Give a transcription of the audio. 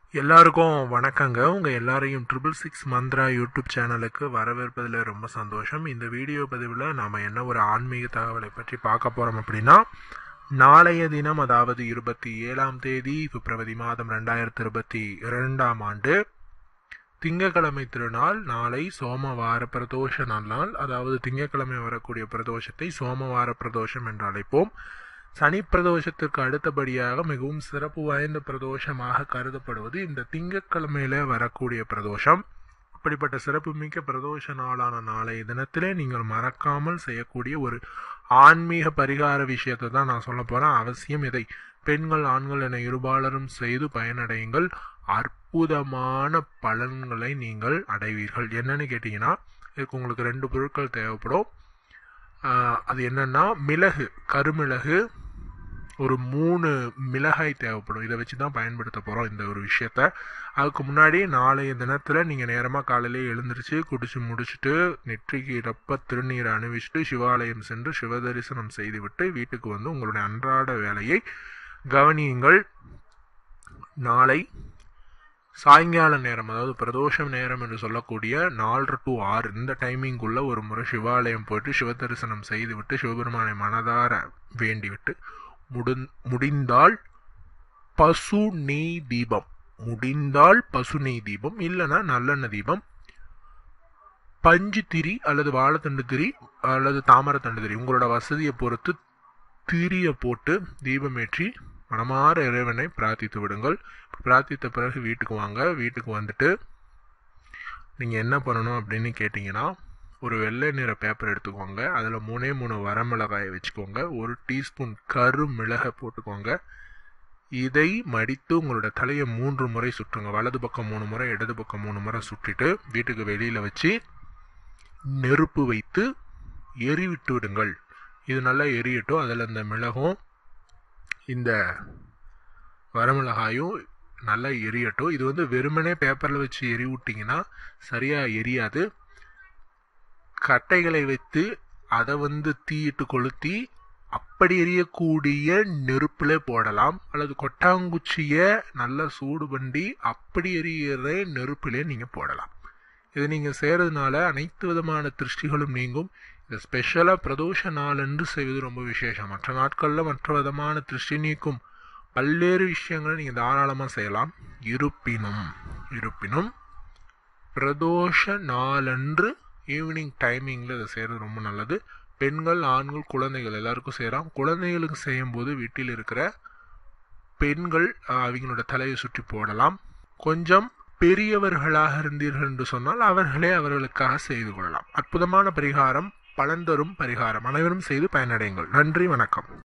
எல்லாருக்கும் வணக்கங்க உங்கள் எல்லாரையும் ட்ரிபிள் சிக்ஸ் மந்த்ரா யூடியூப் சேனலுக்கு வரவேற்பதில் ரொம்ப சந்தோஷம் இந்த வீடியோ பதிவில் நாம் என்ன ஒரு ஆன்மீக தகவலை பற்றி பார்க்க போகிறோம் அப்படின்னா நாளைய தினம் அதாவது இருபத்தி ஏழாம் தேதி பிப்ரவரி மாதம் ரெண்டாயிரத்தி இருபத்தி இரண்டாம் ஆண்டு திங்கக்கிழமை திருநாள் நாளை சோமவார பிரதோஷ நன்னாள் அதாவது திங்கக்கிழமை வரக்கூடிய பிரதோஷத்தை சோமவார பிரதோஷம் என்று அழைப்போம் சனி பிரதோஷத்திற்கு அடுத்தபடியாக மிகவும் சிறப்பு வாய்ந்த பிரதோஷமாக கருதப்படுவது இந்த திங்கட்கிழமையில வரக்கூடிய பிரதோஷம் அப்படிப்பட்ட சிறப்புமிக்க பிரதோஷ நாளான நாளைய தினத்திலே நீங்கள் மறக்காமல் செய்யக்கூடிய ஒரு ஆன்மீக பரிகார விஷயத்தை தான் நான் சொல்ல போறேன் அவசியம் இதை பெண்கள் ஆண்கள் என இருபாலரும் செய்து பயனடையுங்கள் அற்புதமான பலன்களை நீங்கள் அடைவீர்கள் என்னன்னு கேட்டீங்கன்னா இதுக்கு உங்களுக்கு ரெண்டு பொருட்கள் தேவைப்படும் ஆஹ் அது என்னன்னா மிளகு கருமிளகு ஒரு மூணு மிளகாய் தேவைப்படும் இதை வச்சு தான் பயன்படுத்த போகிறோம் இந்த ஒரு விஷயத்த அதுக்கு முன்னாடி நாளைய தினத்தில் நீங்கள் நேரமாக காலையிலே எழுந்திரிச்சு குடிச்சு முடிச்சுட்டு நெற்றிக்கு ரப்ப திருநீரை அணிவிச்சுட்டு சிவாலயம் சென்று சிவ தரிசனம் செய்துவிட்டு வீட்டுக்கு வந்து உங்களுடைய அன்றாட வேலையை கவனியுங்கள் நாளை சாயங்கால நேரம் அதாவது பிரதோஷம் நேரம் என்று சொல்லக்கூடிய நாலரை டு ஆறு இந்த டைமிங்குள்ள ஒரு முறை சிவாலயம் போயிட்டு சிவ தரிசனம் செய்துவிட்டு சிவபெருமானை மனதார வேண்டிவிட்டு முடி முடிந்தால் பசு நெய் தீபம் முடிந்தால் பசு நெய் தீபம் இல்லைன்னா நல்லெண்ணெய் தீபம் பஞ்சு திரி அல்லது வாழைத்தண்டு திரி அல்லது தாமரத்தண்டு திரி உங்களோட வசதியை பொறுத்து திரியை போட்டு தீபமேற்றி மனமாற இறைவனை பிரார்த்தித்து விடுங்கள் பிரார்த்தித்த பிறகு வீட்டுக்கு வாங்க வீட்டுக்கு வந்துட்டு நீங்கள் என்ன பண்ணணும் அப்படின்னு கேட்டிங்கன்னா ஒரு வெள்ளை நிற பேப்பர் எடுத்துக்கோங்க அதில் மூணே மூணு வரமிளகாயை வச்சுக்கோங்க ஒரு டீஸ்பூன் கரு மிளகை போட்டுக்கோங்க இதை மடித்து உங்களோட தலையை மூன்று முறை சுற்றுங்க வலது பக்கம் மூணு முறை இடது பக்கம் மூணு முறை சுற்றிட்டு வீட்டுக்கு வெளியில் வச்சு நெருப்பு வைத்து எரி விட்டு விடுங்கள் இது நல்லா எரியட்டும் அதில் இந்த மிளகும் இந்த வரமிளகாயும் நல்லா எரியட்டும் இது வந்து வெறுமனே பேப்பரில் வச்சு எரி விட்டிங்கன்னா சரியாக எரியாது கட்டைகளை வைத்து அதை வந்து தீயிட்டு கொளுத்தி அப்படி எரியக்கூடிய நெருப்புல போடலாம் அல்லது கொட்டாங்குச்சியை நல்லா சூடு பண்ணி அப்படி எரியிற நெருப்பிலே நீங்கள் போடலாம் இது நீங்கள் செய்கிறதுனால அனைத்து விதமான திருஷ்டிகளும் நீங்கும் இதை ஸ்பெஷலாக பிரதோஷ நாள் என்று செய்வது ரொம்ப விசேஷம் மற்ற நாட்களில் மற்ற விதமான திருஷ்டி நீக்கும் பல்வேறு விஷயங்களை நீங்கள் தாராளமாக செய்யலாம் இருப்பினும் இருப்பினும் பிரதோஷ நாளன்று ஈவினிங் டைமிங்கில் இதை செய்கிறது ரொம்ப நல்லது பெண்கள் ஆண்கள் குழந்தைகள் எல்லாருக்கும் செய்கிறோம் குழந்தைகளுக்கு செய்யும்போது வீட்டில் இருக்கிற பெண்கள் அவங்களோட தலையை சுற்றி போடலாம் கொஞ்சம் பெரியவர்களாக இருந்தீர்கள் என்று சொன்னால் அவர்களே அவர்களுக்காக செய்து கொள்ளலாம் அற்புதமான பரிகாரம் பலன் தரும் பரிகாரம் அனைவரும் செய்து பயனடையுங்கள் நன்றி வணக்கம்